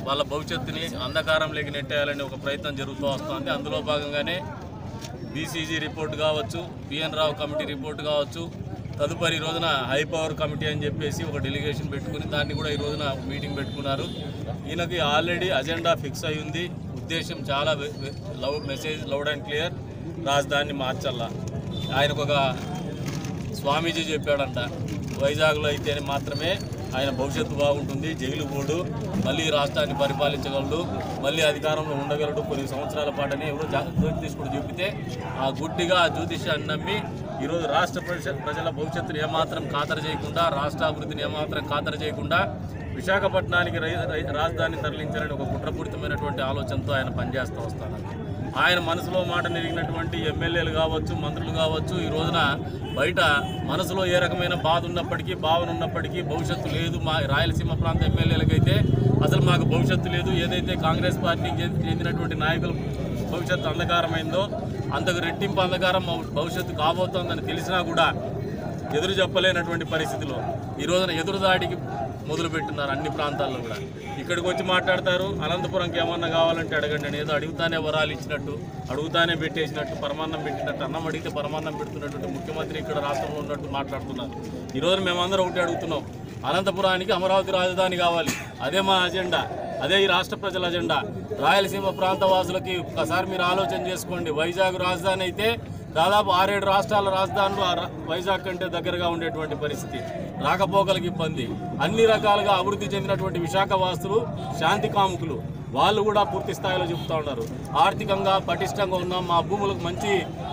వాళ్ళ భవిష్యత్తుని అంధకారంలోకి నెట్టేయాలని ఒక ప్రయత్నం జరుగుతూ వస్తుంది అందులో భాగంగానే బీసీజీ రిపోర్ట్ కావచ్చు పిఎన్ రావు కమిటీ రిపోర్ట్ కావచ్చు తదుపరి ఈ రోజున హై పవర్ కమిటీ అని చెప్పేసి ఒక డెలిగేషన్ పెట్టుకుని దాన్ని కూడా ఈ రోజున మీటింగ్ పెట్టుకున్నారు ఈయనకి ఆల్రెడీ అజెండా ఫిక్స్ అయి ఉంది ఉద్దేశం చాలా వె- వె- loud message loud and clear రాజధానిని మార్చల్లా ఆయనకు ఒక స్వామీజీ చెప్పాడంట వైజాగ్లో అయితే మాత్రమే ఆయన భవిష్యత్తు బాగుంటుంది జైలు పోడు మళ్ళీ ఈ రాష్ట్రాన్ని పరిపాలించగలడు మళ్ళీ అధికారంలో ఉండగలడు కొన్ని సంవత్సరాల పాటని ఎవరో జా- జ్యోతిష్కుడు చెబితే ఆ గుడ్డిగా ఆ జ్యోతిష్యాన్ని నమ్మి ఈరోజు రాష్ట్ర ప్రజ ప్రజల భవిష్యత్తును ఏమాత్రం ఖాతరు చేయకుండా రాష్ట్ర అభివృద్ధిని ఏమాత్రం ఖాతరు చేయకుండా విశాఖపట్నానికి రై రై- రాజధాని తరలించాలని ఒక కుట్రపూరితమైనటువంటి ఆలోచనతో ఆయన పనిచేస్తూ వస్తున్నారు ఆయన మనసులో మాట నెరిగినటువంటి ఎమ్మెల్యేలు కావచ్చు మంత్రులు కావచ్చు ఈ రోజున బయట మనసులో ఏ రకమైన బాధ ఉన్నప్పటికీ భావన ఉన్నప్పటికీ భవిష్యత్తు లేదు మా రాయలసీమ ప్రాంత ఎమ్మెల్యేలకైతే అసలు మాకు భవిష్యత్తు లేదు ఏదైతే కాంగ్రెస్ పార్టీకి చెంది- చెందినటువంటి నాయకులు భవిష్యత్తు అంధకారమైందో అంతకు రెట్టింపు అంధకారం మా భవిష్యత్తు కాబోతోందని తెలిసినా కూడా ఎదురు చెప్పలేనటువంటి పరిస్థితిలో ఈ రోజున ఎదురుదాడికి మొదలుపెట్టున్నారు అన్ని ప్రాంతాల్లో కూడా ఇక్కడికి వచ్చి మాట్లాడతారు అనంతపురంకి ఏమన్నా కావాలంటే అడగండి అని ఏదో అడుగుతానే వరాలు ఇచ్చినట్టు అడుగుతానే పెట్టేసినట్టు పరమాన్నం పెట్టినట్టు అన్నం అడిగితే పరమాన్నం పెడుతున్నటువంటి ముఖ్యమంత్రి ఇక్కడ రాష్ట్రంలో ఉన్నట్టు మాట్లాడుతున్నారు ఈ రోజు మేమందరం ఒకటి అడుగుతున్నాం అనంతపురానికి అమరావతి రాజధాని కావాలి అదే మా అజెండా అదే ఈ రాష్ట్ర ప్రజల అజెండా రాయలసీమ ప్రాంత వాసులకి ఒకసారి మీరు ఆలోచన చేసుకోండి వైజాగ్ రాజధాని అయితే దాదాపు ఆరేడు రాష్ట్రాల రాజధానులు ఆ రా- వైజాగ్ కంటే దగ్గరగా ఉండేటువంటి పరిస్థితి రాకపోకలకు ఇబ్బంది అన్ని రకాలుగా అభివృద్ధి చెందినటువంటి విశాఖ వాసులు శాంతి కాముకులు వాళ్ళు కూడా పూర్తి స్థాయిలో చెబుతూ ఉన్నారు ఆర్థికంగా పటిష్టంగా ఉన్నాం మా భూములకు మంచి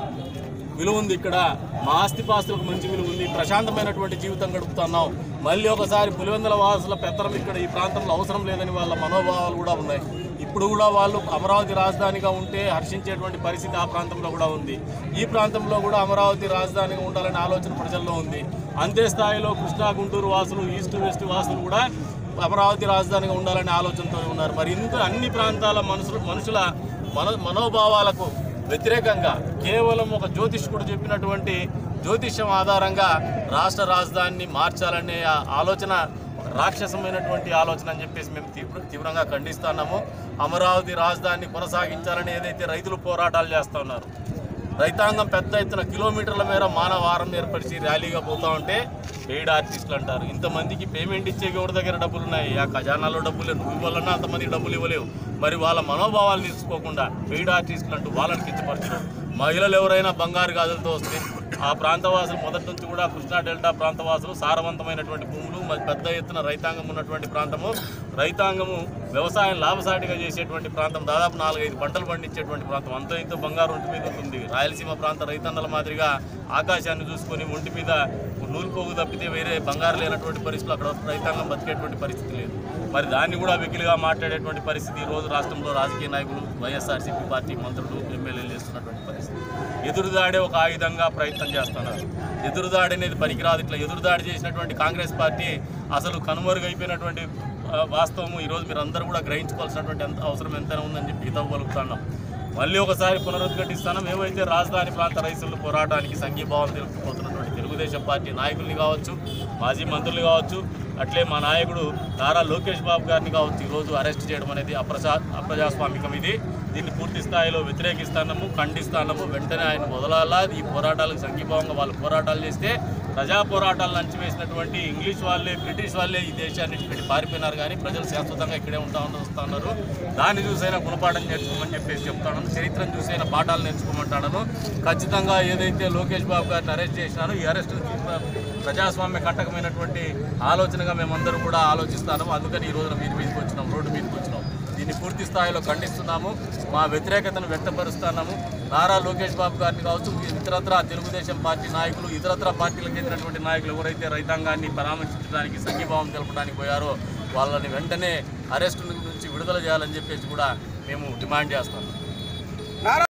విలువ ఉంది ఇక్కడ మా ఆస్తిపాస్తులకు మంచి విలువ ఉంది ప్రశాంతమైనటువంటి జీవితం గడుపుతున్నాం మళ్ళీ ఒకసారి పులివెందుల వాసుల పెత్తనం ఇక్కడ ఈ ప్రాంతంలో అవసరం లేదని వాళ్ళ మనోభావాలు కూడా ఉన్నాయి ఇప్పుడు కూడా వాళ్ళు అమరావతి రాజధానిగా ఉంటే హర్షించేటువంటి పరిస్థితి ఆ ప్రాంతంలో కూడా ఉంది ఈ ప్రాంతంలో కూడా అమరావతి రాజధానిగా ఉండాలనే ఆలోచన ప్రజల్లో ఉంది అంతే స్థాయిలో కృష్ణా గుంటూరు వాసులు ఈస్ట్ వెస్ట్ వాసులు కూడా అమరావతి రాజధానిగా ఉండాలనే ఆలోచనతో ఉన్నారు మరి ఇంత అన్ని ప్రాంతాల మనుషులు మనుషుల మన మనోభావాలకు వ్యతిరేకంగా కేవలం ఒక జ్యోతిష్కుడు చెప్పినటువంటి జ్యోతిష్యం ఆధారంగా రాష్ట్ర రాజధానిని మార్చాలనే ఆ ఆలోచన రాక్షసమైనటువంటి ఆలోచన అని చెప్పేసి మేము తీవ్ర తీవ్రంగా ఖండిస్తున్నాము అమరావతి రాజధానిని కొనసాగించాలని ఏదైతే రైతులు పోరాటాలు చేస్తూ ఉన్నారు రైతాంగం పెద్ద ఎత్తున కిలోమీటర్ల మేర మానవారం ఏర్పరిచి ర్యాలీగా పోతా ఉంటే పెయిడ్ ఆర్టిస్టులు అంటారు ఇంతమందికి పేమెంట్ ఇచ్చే ఎవరి దగ్గర డబ్బులు ఉన్నాయి ఆ ఖజానాలో డబ్బులు లేవు నువ్వు ఇవ్వాలన్నా అంతమందికి డబ్బులు ఇవ్వలేవు మరి వాళ్ళ మనోభావాలు తీసుకోకుండా పెయిడ్ ఆర్టిస్టులు అంటూ వాళ్ళని కించపరచడం మహిళలు ఎవరైనా బంగారు గాజులతో వస్తే ఆ ప్రాంతవాసులు మొదటి నుంచి కూడా కృష్ణా డెల్టా ప్రాంతవాసులు సారవంతమైనటువంటి భూములు మరి పెద్ద ఎత్తున రైతాంగం ఉన్నటువంటి ప్రాంతము రైతాంగము వ్యవసాయం లాభసాటిగా చేసేటువంటి ప్రాంతం దాదాపు నాలుగైదు పంటలు పండించేటువంటి ప్రాంతం అంత ఇంత బంగారు ఒంటి మీద ఉంటుంది రాయలసీమ ప్రాంత రైతన్నల మాదిరిగా ఆకాశాన్ని చూసుకొని ఒంటి మీద నూలు పోగు తప్పితే వేరే బంగారు లేనటువంటి పరిస్థితులు అక్కడ రైతాంగం బతికేటువంటి పరిస్థితి లేదు మరి దాన్ని కూడా వెకిలిగా మాట్లాడేటువంటి పరిస్థితి ఈ రోజు రాష్ట్రంలో రాజకీయ నాయకులు వైఎస్ఆర్సీపీ పార్టీ మంత్రులు ఎమ్మెల్యేలు చేస్తున్నటువంటి పరిస్థితి ఎదురుదాడే ఒక ఆయుధంగా ప్రయత్నం చేస్తున్నారు ఎదురుదాడి అనేది పనికిరాదు ఇట్లా ఎదురుదాడి చేసినటువంటి కాంగ్రెస్ పార్టీ అసలు కనుమరుగైపోయినటువంటి ఆ, వాస్తవము ఈరోజు మీరు అందరూ కూడా గ్రహించుకోవాల్సినటువంటి ఎంత అవసరం ఎంతైనా ఉందని చెప్పి హితవు పలుకుతున్నాం మళ్ళీ ఒకసారి పునరుద్ఘాటిస్తాను ఏవైతే రాజధాని ప్రాంత రైతుల పోరాటానికి సంఘీభావం తెలుపుతున్నటువంటి తెలుగుదేశం పార్టీ నాయకుల్ని కావచ్చు మాజీ మంత్రులు కావచ్చు అట్లే మా నాయకుడు నారా లోకేష్ బాబు గారిని కావచ్చు ఈరోజు అరెస్ట్ చేయడం అనేది అప్రజా అప్రజాస్వామికం ఇది దీన్ని పూర్తి స్థాయిలో వ్యతిరేకిస్తాము ఖండిస్తాము వెంటనే ఆయన వదలాలా ఈ పోరాటాలకు సంఘీభావంగా వాళ్ళు పోరాటాలు చేస్తే ప్రజా పోరాటాలను అంచివేసినటువంటి ఇంగ్లీష్ వాళ్ళే బ్రిటిష్ వాళ్ళే ఈ దేశాన్ని పెట్టి పారిపోయినారు కానీ ప్రజలు శాశ్వతంగా ఇక్కడే ఉంటా వస్తున్నారు దాన్ని చూసైనా గుణపాఠం నేర్చుకోమని చెప్పేసి చెప్తాను చరిత్రను చూసైనా పాఠాలు నేర్చుకోమంటాను ఖచ్చితంగా ఏదైతే లోకేష్ బాబు గారిని అరెస్ట్ చేసినారో ఈ అరెస్ట్ ప్రజాస్వామ్య కంటకమైనటువంటి ఆలోచనగా మేమందరూ కూడా ఆలోచిస్తాము అందుకని ఈ రోజున మీది మీదకి వచ్చినాం రోడ్డు మీదకి వచ్చినాం దీన్ని పూర్తి స్థాయిలో ఖండిస్తున్నాము మా వ్యతిరేకతను వ్యక్తపరుస్తున్నాము నారా లోకేష్ బాబు గారిని కావచ్చు ఇతరత్ర తెలుగుదేశం పార్టీ నాయకులు ఇతరత్ర పార్టీలకు చెందినటువంటి నాయకులు ఎవరైతే రైతాంగాన్ని పరామర్శించడానికి సంఘీభావం తెలపడానికి పోయారో వాళ్ళని వెంటనే అరెస్టు నుంచి విడుదల చేయాలని చెప్పేసి కూడా మేము డిమాండ్ చేస్తాము